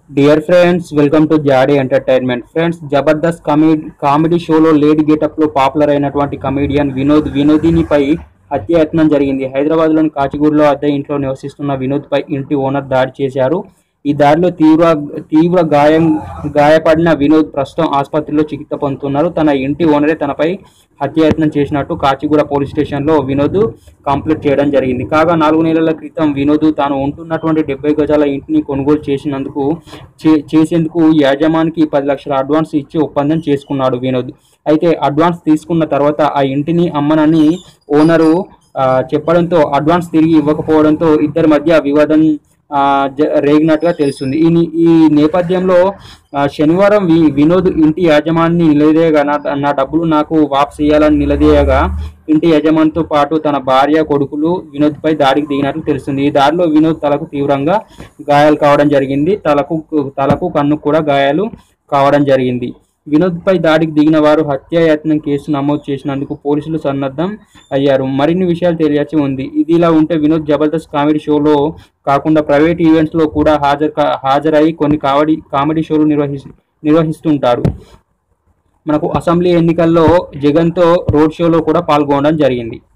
dear friends welcome to జాడీ entertainment friends Jabardasth comedy comedy షోలో lady getup లో popular అయినటువంటి కమేడియన్ వినోద్ వినోదినిపై హత్యాయత్నం జరిగింది హైదరాబాద్ లోని కాచిగూడలో అద్దె ఇంట్లో నివసిస్తున్న వినోద్ పై ఇంటి ఓనర్ దాడి చేశారు ఈ దాడిలో తీవ్ర తీవ్ర గాయం గాయపడిన వినోద్ ప్రస్తుతం ఆసుపత్రిలో చికిత్స పొందుతున్నారు తన ఇంటి ఓనరే తనపై హత్యాయత్నం చేసినట్టు కాచిగూడ పోలీస్ స్టేషన్లో వినోద్ కంప్లీట్ చేయడం జరిగింది కాగా నాలుగు నెలల క్రితం వినోద్ తాను ఉంటున్నటువంటి డెబ్బై గజాల ఇంటిని కొనుగోలు చేసినందుకు చే- చేసేందుకు యాజమానికి పది లక్షల అడ్వాన్స్ ఇచ్చి ఒప్పందం చేసుకున్నాడు వినోద్ అయితే అడ్వాన్స్ తీసుకున్న తర్వాత ఆ ఇంటిని అమ్మనని ఓనరు ఆ, చెప్పడంతో అడ్వాన్స్ తిరిగి ఇవ్వకపోవడంతో ఇద్దరి మధ్య వివాదం ఆ, జ- రేగినట్టుగా తెలుస్తుంది ఈ ని- ఈ నేపథ్యంలో ఆ, శనివారం వి వినోద్ ఇంటి యాజమాన్ని నిలదీయగా నా నా డబ్బులు నాకు వాపస్ ఇవ్వాలని నిలదీయగా ఇంటి యజమానితో పాటు తన భార్య కొడుకులు వినోద్ పై దాడికి దిగినట్లు తెలుస్తుంది ఈ దాడిలో వినోద్ తలకు తీవ్రంగా గాయాలు కావడం జరిగింది తలకు తలకు కన్నుకు కూడా గాయాలు కావడం జరిగింది వినోద్ పై దాడికి దిగిన వారు హత్యాయత్నం కేసు నమోదు చేసినందుకు పోలీసులు సన్నద్ధం అయ్యారు మరిన్ని విషయాలు తెలియాల్సి ఉంది ఇది ఇలా ఉంటే వినోద్ జబర్దస్త్ కామెడీ షోలో కాకుండా ప్రైవేట్ ఈవెంట్స్ లో కూడా హాజరు కా- హాజరై కొన్ని కామెడీ కామెడీ షోలు నిర్వహి నిర్వహిస్తుంటారు మనకు అసెంబ్లీ ఎన్నికల్లో జగన్తో రోడ్ షోలో కూడా పాల్గొనడం జరిగింది